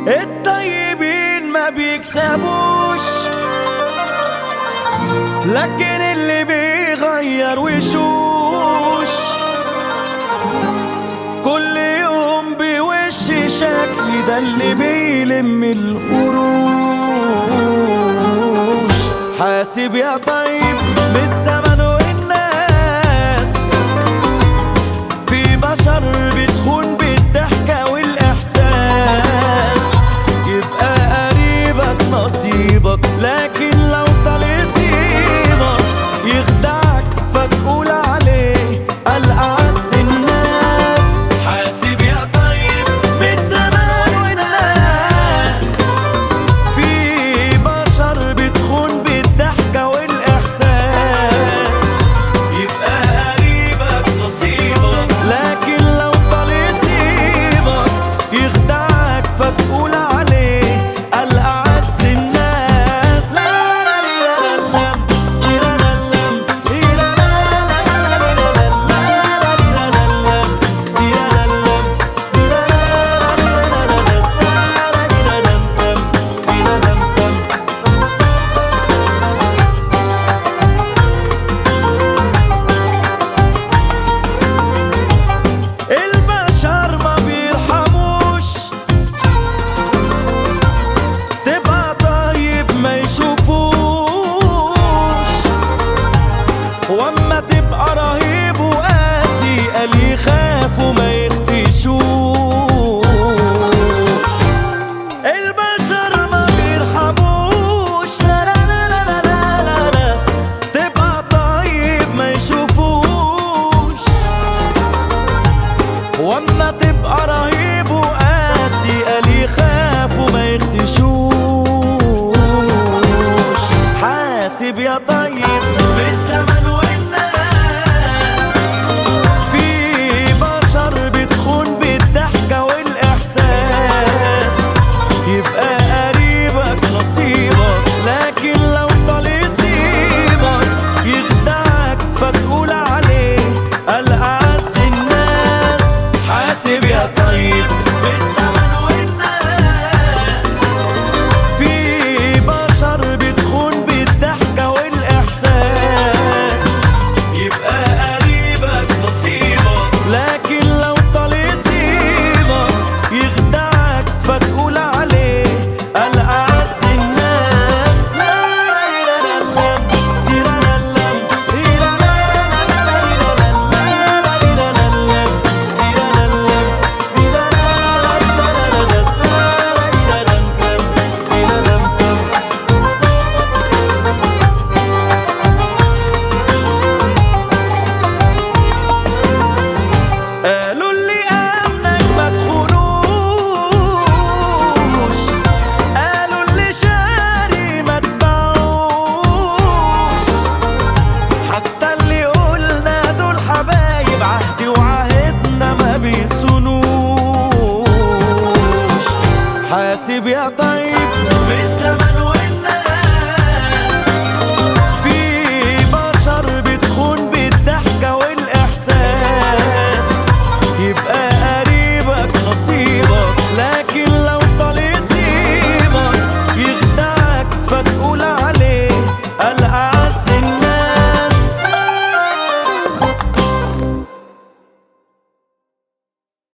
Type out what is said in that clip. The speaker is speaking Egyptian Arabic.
الطيبين ما بيكسبوش لكن اللي بيغير وشوش كل يوم بوش شكل ده اللي بيلم القروش حاسب يا طيب بالزمن والناس في بشر بتخون بالضحكة والإحساس يبقى قريبك نصيبك لكن لو طال يسيبك يخدعك فتقول عليه الأعز الناس حاسب يا طيب بالزمان والناس في بشر بتخون بالضحكة والإحساس يبقى قريبك نصيبك لكن لو طال يسيبك يخدعك فتقول عليه الأعز الناس لا لا لا لا لا لا لا البشر ما بيرحموش تبقى طيب ما يشوفوش واما تبقى رهيب وقاسي قال يخافوا ما يختشوش البشر ما بيرحموش لا لا لا لا لا لا لا تبقى طيب ما يشوفوش واما تبقى رهيب وقاسي قال يخافوا ما يختشوش حاسب يا طيب بالزمن والناس في بشر بتخون بالضحكة والإحساس يبقى قريبك نصيبك لكن لو طال يسيبك يخدعك فتقول عليه الأعز الناس حاسب يا طيب بالزمن والناس في بشر بتخون بالضحكة والإحساس يبقى قريبك نصيبك لكن لو طال يسيبك يخدعك فتقول عليه الأعز الناس لا لا لا لا تيرا لا لا تيرا لا لا لا لا لا لا تيرا لا لا تيرا لا لا تيرا لا لا لا لا لا تيرا لا لا تيرا لا لا قالوا اللي امنك ما تخونوش قالوا اللي شاري ما تباعوش حتى اللي قلنا دول حبايب عهدي وعهدنا ما بيصونوش حاسب يا طيب